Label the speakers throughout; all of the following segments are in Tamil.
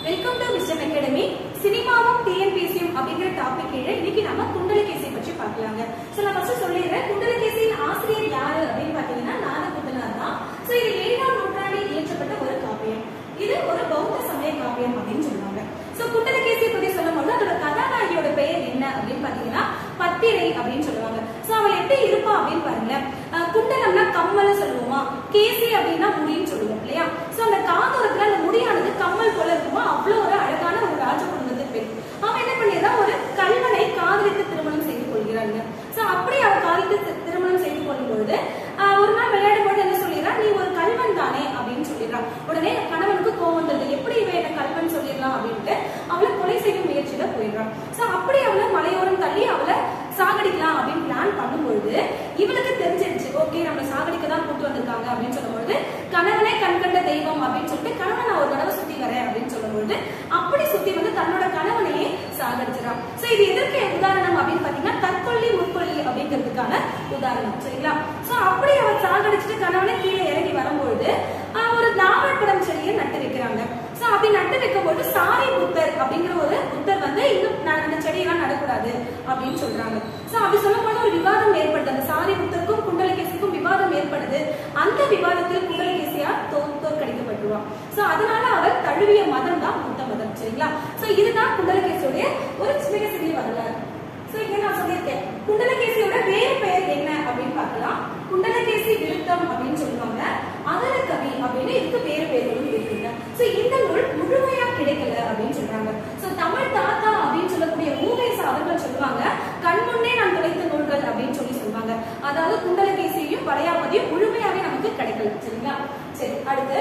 Speaker 1: வெல்கம் டு விஸ்டம் அகாடமி சினிமாவும் டிஎன்பிசியும் அப்படிங்கிற டாபிக் கீழே இன்னைக்கு நம்ம குண்டலகேசி பற்றி பார்க்கலாங்க சோ நான் ஃபர்ஸ்ட் சொல்லிடுறேன் குண்டலகேசியின் ஆசிரியர் யாரு அப்படின்னு பாத்தீங்கன்னா நாதகுத்தனார் தான் சோ இது ஏழாம் நூற்றாண்டில் இயற்றப்பட்ட ஒரு காப்பியம் இது ஒரு பௌத்த சமய காப்பியம் அப்படின்னு சொல்லுவாங்க சோ குண்டலகேசி பத்தி சொல்லும்போது அதோட கதாநாயகியோட பெயர் என்ன அப்படின்னு பாத்தீங்கன்னா பத்திரை அப்படின்னு சொல்லுவாங்க சோ அவள் எப்படி இருப்பா அப்படின்னு பாருங்களேன் அஹ் குண்டலம்னா கம்மல் சொல்லுவோமா கேசி அப்படின்னா முடின்னு சொல்லுவோம் இல்லையா சோ அந்த காதோரத்துல அந்த முடியானது கம்மல் போல இருக்குமா அவ்வளவு ஒரு அழகான ஒரு ராஜ குடும்பத்து பெண் அவன் என்ன பண்ணிடுறான் ஒரு கல்வனை காதலித்து திருமணம் செய்து கொள்கிறாங்க சோ அப்படி அவ காதலித்து தி- திருமணம் செய்து கொள்ளும் பொழுது ஆஹ் ஒரு நாள் விளையாடும் போது என்ன சொல்லிடுறான் நீ ஒரு கல்வன் தானே அப்படின்னு சொல்லிடுறான் உடனே கணவனுக்கு கோவம் வந்தது எப்படி இவன் என்ன கல்வன் சொல்லிடலாம் அப்படின்ட்டு அவளை கொலை செய்யும் முயற்சியில போயிடுறான் சோ அப்படி அவளை மலையோரம் தள்ளி அவளை சாகடிக்கலாம் அப்படின்னு பிளான் பண்ணும்பொழுது இவளுக்கு தெரிஞ்சிருச்சு ஓகே நம்ம சாகடிக்க தான் கூட்டு வந்திருக்காங்க அப்படின்னு சொல்லும்பொழுது கணவனே கண்கண்ட தெய்வம் அப்படின்னு சொல்லிட்டு கணவன் நான் ஒரு தடவை சுத்தி வரேன் அப்படின்னு சொல்லும்பொழுது அப்படி சுத்தி வந்து தன்னோட கணவனையே சாகடிச்சிடான் சோ இது எதற்கு உதாரணம் அப்படின்னு பாத்தீங்கன்னா தற்கொல்லி முற்கொல்லி அப்படிங்கிறதுக்கான உதாரணம் சரிங்களா சோ அப்படி அவர் சாகடிச்சிட்டு கணவனை கீழே இறங்கி வரும்பொழுது ஆஹ், ஒரு நாவல் படம் செடியை நட்டு வைக்கிறாங்க சோ அப்படி நட்டு வைக்கும்போது சாரி புத்தர் அப்படிங்கிற ஒரு புத்தர் வந்து இன்னும் ந- அந்த செடியெல்லாம் நடக்கூடாது அப்படின்னு சொல்றாங்க சோ அப்படி சொல்லும்போது ஒரு விவாதம் ஏற்படுது அந்த சாரி புத்தருக்கும் குண்டலகேசிக்கும் விவாதம் ஏற்படுது அந்த விவாதத்தில் குண்டலகேசியா தோ தோற்கடிக்கப்பட்டுருவான் சோ அதனால அவர் தழுவிய மதம் தான் புத்த மதம் சரிங்களா சோ இதுதான் குண்டலகேசியுடைய ஒரு மிக சிறிய வரலாறு சோ இங்க நான் சொல்லியிருக்கேன் குண்டலகேசியோட வேறு பெயர் என்ன அப்படின்னு பார்க்கலாம் குண்டலகேசி விருத்தம் அப்படின்னு சொல்லுவாங்க அதர கவி அப்படின்னு இதுக்கு வேறு பெயர்களும் இருக்குங்க சோ இந்த நூல் முழுமையா கிடைக்கல அப்படின்னு சொல்றாங்க சோ தமிழ் தாத்தா அப்படின்னு சொல்லக்கூடிய ஊவேசா அவர்கள் சொல்லுவாங்க கண்முன்னே நான் துளைத்த நூல்கள் அப்படின்னு சொல்லி சொல்லுவாங்க அதாவது குண்டலகேசியையும் வளையாபதியும் முழுமையாவே நமக்கு கிடைக்கல சரிங்களா சரி அடுத்து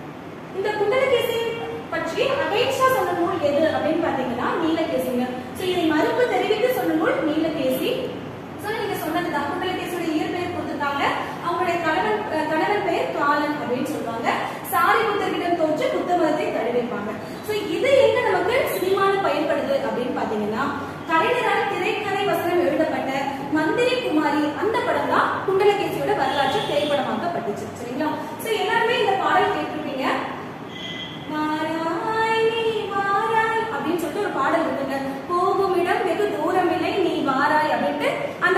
Speaker 1: இந்த குண்டலகேசி பற்றி அகைன்ஸ்டா சொன்ன நூல் எது அப்படின்னு பாத்தீங்கன்னா நீலகேசிங்க சோ இதை மறுப்பு தெரிவித்து சொன்ன நூல் நீலகேசி சோ நீங்க சொன்னதுதான் குண்டலகேசியோட இயற்பெயர் கொடுத்திருக்காங்க அவங்களுடைய கணவன் அஹ் கணவன் பெயர் காலன் அப்படின்னு சொல்லுவாங்க சாரி புத்தர்கிடம் தோற்று புத்த மதத்தை தழுவிப்பாங்க சோ இது எங்க நமக்கு சினிமால பயன்படுது அப்படின்னு பாத்தீங்கன்னா கலைஞரால் திரைக்கதை வசனம் எழுதப்பட்ட மந்திரி குமாரி அந்த படம் தான் குண்டலகேசியோட வரலாற்று திரைப்படமாக்கப்பட்டுச்சு சரிங்களா சோ எல்லாருமே இந்த பாடல் கேட்டிருப்பீங்க வாராய் நீ வாராய் அப்படின்னு சொல்லிட்டு ஒரு பாடல் இருக்குங்க போகும் இடம் வெகு தூரம் இல்லை நீ வாராய் அப்படின்ட்டு அந்த